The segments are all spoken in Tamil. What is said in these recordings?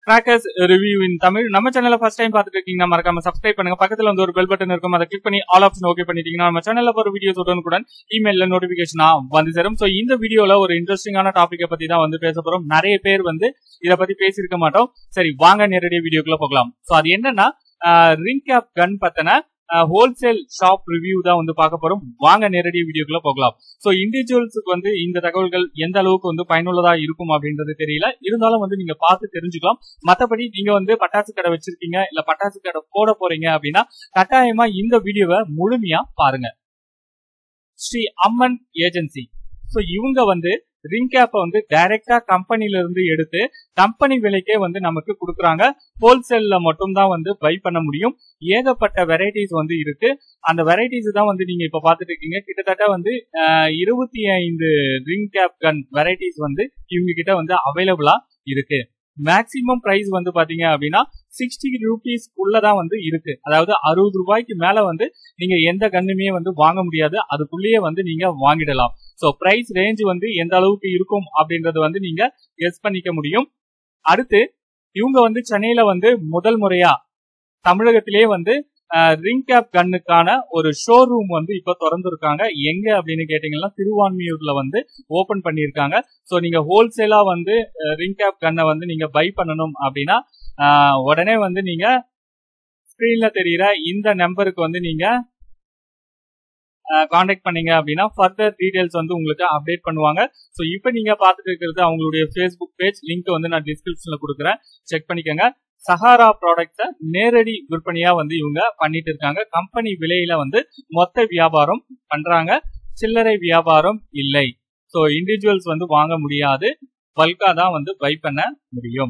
கிராக்கர்ஸ் ரிவ்யூ இன் தமிழ் நம்ம சேனல்ல ஃபர்ஸ்ட் டைம் பார்த்துட்டு இருக்கீங்கன்னா மறக்காம சப்ஸ்கிரைப் பண்ணுங்க பக்கத்துல வந்து ஒரு பெல் பட்டன் இருக்கும் அதை கிளிக் பண்ணி ஆல் ஆப்ஷன் ஓகே பண்ணிட்டீங்கன்னா நம்ம சேனல்ல போற வீடியோஸ் உடனுக்குடன் இமெயில்ல நோட்டிபிகேஷனா வந்து சேரும் ஸோ இந்த வீடியோல ஒரு இன்ட்ரெஸ்டிங்கான டாபிக்கை பத்தி தான் வந்து பேச போறோம் நிறைய பேர் வந்து இத பத்தி பேசியிருக்க மாட்டோம் சரி வாங்க நேரடியாக வீடியோக்குள்ள போகலாம் ஸோ அது என்னன்னா ரிங் கேப் கன் பத்தின ஹோல்சேல் ஷாப் ரிவ்யூ தான் வந்து பார்க்க போறோம் வாங்க நேரடி வீடியோக்குள்ள போகலாம் ஸோ இண்டிவிஜுவல்ஸுக்கு வந்து இந்த தகவல்கள் எந்த அளவுக்கு வந்து பயனுள்ளதா இருக்கும் அப்படின்றது தெரியல இருந்தாலும் வந்து நீங்க பார்த்து தெரிஞ்சுக்கலாம் மற்றபடி நீங்க வந்து பட்டாசு கடை வச்சிருக்கீங்க இல்ல பட்டாசு கடை போட போறீங்க அப்படின்னா கட்டாயமா இந்த வீடியோவை முழுமையா பாருங்க ஸ்ரீ அம்மன் ஏஜென்சி ஸோ இவங்க வந்து ரிங் கேப்பை வந்து டைரக்டா கம்பெனில இருந்து எடுத்து கம்பெனி விலைக்கே வந்து நமக்கு கொடுக்குறாங்க ஹோல்சேல்ல மட்டும் தான் வந்து பை பண்ண முடியும் ஏகப்பட்ட வெரைட்டிஸ் வந்து இருக்கு அந்த வெரைட்டிஸ் தான் வந்து நீங்க இப்ப பாத்துட்டு இருக்கீங்க கிட்டத்தட்ட வந்து இருபத்தி ஐந்து ரிங் கேப் கன் வெரைட்டிஸ் வந்து இவங்க கிட்ட வந்து அவைலபிளா இருக்கு மேக்சிமம் பிரைஸ் வந்து பாத்தீங்க அப்படின்னா சிக்ஸ்டி ருபீஸ் உள்ளதான் வந்து இருக்கு அதாவது அறுபது ரூபாய்க்கு மேல வந்து நீங்க எந்த கண்ணுமே வந்து வாங்க முடியாது அதுக்குள்ளேயே வந்து நீங்க வாங்கிடலாம் ஸோ பிரைஸ் ரேஞ்ச் வந்து எந்த அளவுக்கு இருக்கும் அப்படின்றத வந்து நீங்க கெஸ் பண்ணிக்க முடியும் அடுத்து இவங்க வந்து சென்னையில வந்து முதல் முறையா தமிழகத்திலேயே வந்து ரிங் கேப் கன்னுக்கான ஒரு ஷோரூம் வந்து இப்ப திறந்துருக்காங்க எங்க அப்படின்னு கேட்டீங்கன்னா திருவான்மியூர்ல வந்து ஓபன் பண்ணியிருக்காங்க ஸோ நீங்க ஹோல்சேலா வந்து ரிங் கேப் கன்னை வந்து நீங்க பை பண்ணணும் அப்படின்னா உடனே வந்து நீங்க ஸ்கிரீன்ல தெரியுற இந்த நம்பருக்கு வந்து நீங்க காண்டாக்ட் பண்ணீங்க அப்படின்னா ஃபர்தர் டீடைல்ஸ் வந்து உங்களுக்கு அப்டேட் பண்ணுவாங்க ஸோ இப்போ நீங்க பார்த்துட்டு இருக்கிறது அவங்களுடைய ஃபேஸ்புக் பேஜ் லிங்க் வந்து நான் டிஸ்கிரிப்ஷன்ல கொடுக்குறேன் செக் பண்ணிக்கோங்க சஹாரா ப்ராடக்ட்ஸை நேரடி விற்பனையா வந்து இவங்க பண்ணிட்டு இருக்காங்க கம்பெனி விலையில வந்து மொத்த வியாபாரம் பண்றாங்க சில்லறை வியாபாரம் இல்லை ஸோ இண்டிவிஜுவல்ஸ் வந்து வாங்க முடியாது பல்கா தான் வந்து பை பண்ண முடியும்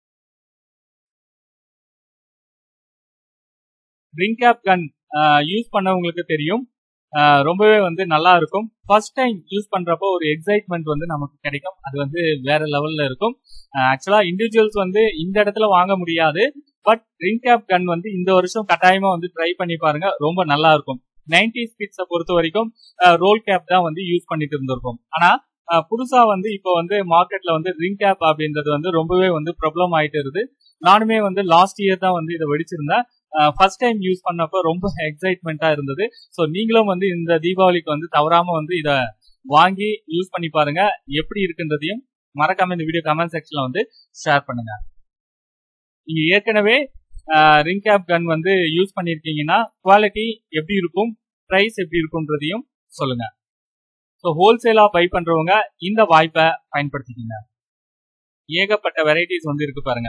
ட்ரிங்க் கேப் கன் யூஸ் பண்ணவங்களுக்கு தெரியும் ரொம்பவே வந்து நல்லா இருக்கும் ஃபர்ஸ்ட் டைம் யூஸ் பண்றப்போ ஒரு எக்ஸைட்மெண்ட் வந்து நமக்கு கிடைக்கும் அது வந்து வேற லெவல்ல இருக்கும் ஆக்சுவலா இண்டிவிஜுவல்ஸ் வந்து இந்த இடத்துல வாங்க முடியாது பட் ரிங் கேப் கன் வந்து இந்த வருஷம் கட்டாயமா வந்து ட்ரை பண்ணி பாருங்க ரொம்ப நல்லா இருக்கும் நைன்டி ஸ்பீட்ஸை பொறுத்த வரைக்கும் ரோல் கேப் தான் வந்து யூஸ் பண்ணிட்டு இருந்திருக்கும் ஆனா புதுசா வந்து இப்போ வந்து மார்க்கெட்ல வந்து ரிங் கேப் அப்படின்றது வந்து ரொம்பவே வந்து ப்ராப்ளம் ஆயிட்டு இருக்கு நானுமே வந்து லாஸ்ட் இயர் தான் வந்து இதை வெடிச்சிருந்தேன் ஃபர்ஸ்ட் டைம் யூஸ் பண்ணப்போ ரொம்ப எக்ஸைட்மெண்ட்டா இருந்தது ஸோ நீங்களும் வந்து இந்த தீபாவளிக்கு வந்து தவறாம வந்து இதை வாங்கி யூஸ் பண்ணி பாருங்க எப்படி இருக்குன்றதையும் மறக்காம இந்த வீடியோ கமெண்ட் செக்ஷன்ல வந்து ஷேர் பண்ணுங்க நீங்க ஏற்கனவே ரிங் கேப் கன் வந்து யூஸ் பண்ணிருக்கீங்கன்னா குவாலிட்டி எப்படி இருக்கும் ப்ரைஸ் எப்படி இருக்கும்ன்றதையும் சொல்லுங்க ஸோ ஹோல்சேலா பை பண்றவங்க இந்த வாய்ப்பை பயன்படுத்திக்கங்க ஏகப்பட்ட வெரைட்டிஸ் வந்து இருக்கு பாருங்க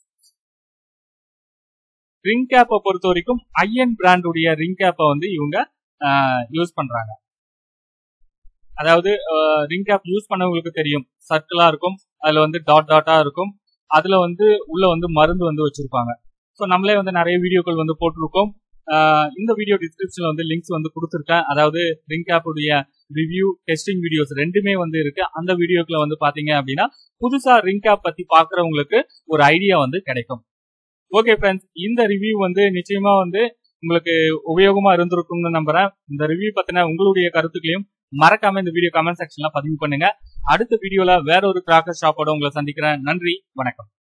ரிங் கேப்பை பொறுத்த வரைக்கும் ஐஎன் பிராண்டுடைய ரிங் கேப்பை வந்து இவங்க யூஸ் பண்றாங்க அதாவது ரிங் கேப் யூஸ் பண்ணவங்களுக்கு தெரியும் சர்க்கிளா இருக்கும் அதுல வந்து டாட் டாட்டா இருக்கும் அதுல வந்து உள்ள வந்து மருந்து வந்து வச்சிருப்பாங்க ஸோ நம்மளே வந்து நிறைய வீடியோக்கள் வந்து போட்டிருக்கோம் இந்த வீடியோ டிஸ்கிரிப்ஷன்ல வந்து லிங்க்ஸ் வந்து கொடுத்துருக்கேன் அதாவது ரிங் கேப்புடைய ரிவ்யூ டெஸ்டிங் வீடியோஸ் ரெண்டுமே வந்து இருக்கு அந்த வீடியோக்களை வந்து பாத்தீங்க அப்படின்னா புதுசா ரிங் கேப் பத்தி பாக்குறவங்களுக்கு ஒரு ஐடியா வந்து கிடைக்கும் ஓகே ஃப்ரெண்ட்ஸ் இந்த ரிவ்யூ வந்து நிச்சயமா வந்து உங்களுக்கு உபயோகமா இருந்திருக்கும்னு நம்புறேன் இந்த ரிவ்யூ பத்தின உங்களுடைய கருத்துக்களையும் மறக்காம இந்த வீடியோ கமெண்ட் செக்ஷன்ல பதிவு பண்ணுங்க அடுத்த வீடியோல வேற ஒரு கிராக்கர் ஷாப்போட உங்களை சந்திக்கிறேன் நன்றி வணக்கம்